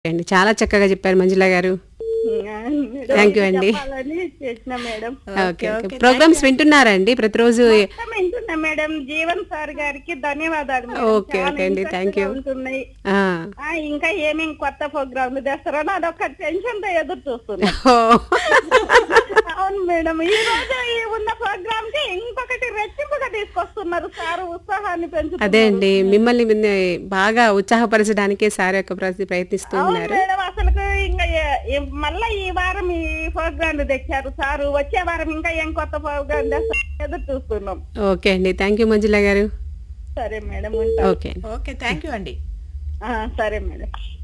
అండి చాలా చక్కగా చెప్పారు మంజుల గారు Thank you అండి. చెప్పాలని చేసిన మేడం ఓకే ఓకే ప్రోగ్రామ్స్ వింటున్నారా అండి ప్రతిరోజు మొత్తం వింటున్నా మేడం జీవన్ సార్ గారికి ధన్యవాదాలు మేడం. ఓకే, చాలా ఓకే అండి, thank you. ఇంట్రెస్ట్గా ఉంటున్నాయి ఆ. ఆ, ఇంకా ఏమేం కొత్త ప్రోగ్రాంలు తెస్తారో అదొక టెన్షన్ తో ఎదురు చూస్తున్నా ఓ. అవును మేడం ఈ రోజు ఈ ఉన్న ప్రోగ్రామ్ కి ఇంకొకటి రెట్టింపుగా తీసుకొస్తున్నారు సార్ ఉత్సాహాన్ని పెంచుతున్నారు అదే అండి మిమ్మల్ని మిన్న- బాగా ఉత్సాహపరచడానికే సార్ యొక్క ప్రతి ప్రయత్నిస్తూ అవును ఉన్నారు మేడం అసలు ఇంకా ఏ- ఏ- మళ్ళా ఈ వారం ఈ ప్రోగ్రామ్ తెచ్చారు సారు వచ్చే వారం ఇంకా ఏం కొత్త ప్రోగ్రామ్ తెస్తారు ఎదురు చూస్తున్నాం ఓకే అండి థ్యాంక్ యూ మంజుల గారు సరే మేడం ఉంటా. ఓకే ఓకే థ్యాంక్ యూ అండి ఆ, సరే మేడం